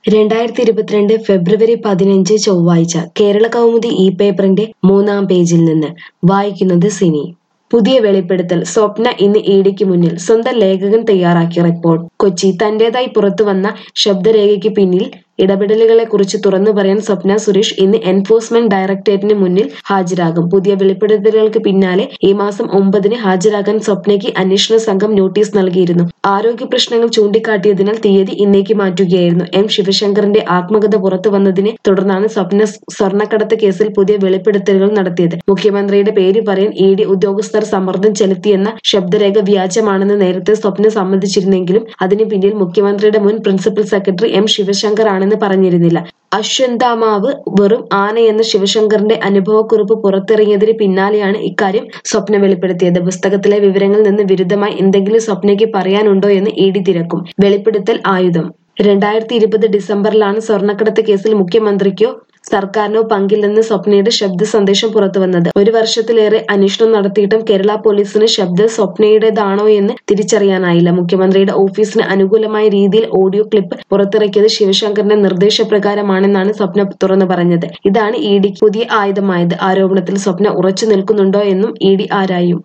രണ്ടായിരത്തി ഇരുപത്തിരണ്ട് ഫെബ്രുവരി പതിനഞ്ച് ചൊവ്വാഴ്ച കേരള കൗമുദി ഇ പേപ്പറിന്റെ മൂന്നാം പേജിൽ നിന്ന് വായിക്കുന്നത് സിനി പുതിയ വെളിപ്പെടുത്തൽ സ്വപ്ന ഇന്ന് ഇഡിക്ക് മുന്നിൽ സ്വന്തം ലേഖകൻ തയ്യാറാക്കിയ റിപ്പോർട്ട് കൊച്ചി തന്റേതായി പുറത്തുവന്ന ശബ്ദരേഖയ്ക്ക് പിന്നിൽ ഇടപെടലുകളെ കുറിച്ച് തുറന്നു പറയാൻ സ്വപ്ന സുരേഷ് ഇന്ന് എൻഫോഴ്സ്മെന്റ് ഡയറക്ടറേറ്റിന് മുന്നിൽ ഹാജരാകും പുതിയ വെളിപ്പെടുത്തലുകൾക്ക് പിന്നാലെ ഈ മാസം ഒമ്പതിന് ഹാജരാകാൻ സ്വപ്നയ്ക്ക് അന്വേഷണ സംഘം നോട്ടീസ് നൽകിയിരുന്നു ആരോഗ്യ പ്രശ്നങ്ങൾ ചൂണ്ടിക്കാട്ടിയതിനാൽ തീയതി ഇന്നേക്ക് മാറ്റുകയായിരുന്നു എം ശിവശങ്കറിന്റെ ആത്മകഥ പുറത്തു വന്നതിനെ തുടർന്നാണ് സ്വപ്ന സ്വർണ്ണക്കടത്ത് കേസിൽ പുതിയ വെളിപ്പെടുത്തലുകൾ നടത്തിയത് മുഖ്യമന്ത്രിയുടെ പേര് പറയാൻ ഇ ഡി ഉദ്യോഗസ്ഥർ സമ്മർദ്ദം ചെലുത്തിയെന്ന ശബ്ദരേഖ വ്യാജമാണെന്ന് നേരത്തെ സ്വപ്ന സമ്മതിച്ചിരുന്നെങ്കിലും അതിന് പിന്നിൽ മുഖ്യമന്ത്രിയുടെ മുൻ പ്രിൻസിപ്പൽ സെക്രട്ടറി എം ശിവശങ്കർ ആണെന്ന് പറഞ്ഞിരുന്നില്ല അശ്വന്താമാവ് വെറും ആനയെന്ന ശിവശങ്കറിന്റെ അനുഭവക്കുറിപ്പ് പുറത്തിറങ്ങിയതിന് പിന്നാലെയാണ് ഇക്കാര്യം സ്വപ്ന വെളിപ്പെടുത്തിയത് പുസ്തകത്തിലെ വിവരങ്ങളിൽ നിന്ന് വിരുദ്ധമായി എന്തെങ്കിലും സ്വപ്നയ്ക്ക് പറയാനുണ്ടോ എന്ന് ഇ ഡി തിരക്കും വെളിപ്പെടുത്തൽ ആയുധം രണ്ടായിരത്തി ഇരുപത് ഡിസംബറിലാണ് സ്വർണ്ണക്കടത്ത് കേസിൽ മുഖ്യമന്ത്രിക്കോ സർക്കാരിനോ പങ്കില്ലെന്ന് സ്വപ്നയുടെ ശബ്ദ സന്ദേശം പുറത്തുവന്നത് ഒരു വർഷത്തിലേറെ അന്വേഷണം നടത്തിയിട്ടും കേരള പോലീസിന് ശബ്ദം സ്വപ്നയുടേതാണോ എന്ന് തിരിച്ചറിയാനായില്ല മുഖ്യമന്ത്രിയുടെ ഓഫീസിന് അനുകൂലമായ രീതിയിൽ ഓഡിയോ ക്ലിപ്പ് പുറത്തിറക്കിയത് ശിവശങ്കറിന്റെ നിർദ്ദേശപ്രകാരമാണെന്നാണ് സ്വപ്ന തുറന്നു പറഞ്ഞത് ഇതാണ് ഇ ഡി പുതിയ ആയുധമായത് ആരോപണത്തിൽ സ്വപ്ന ഉറച്ചു നിൽക്കുന്നുണ്ടോ എന്നും ഇ ഡി ആരായും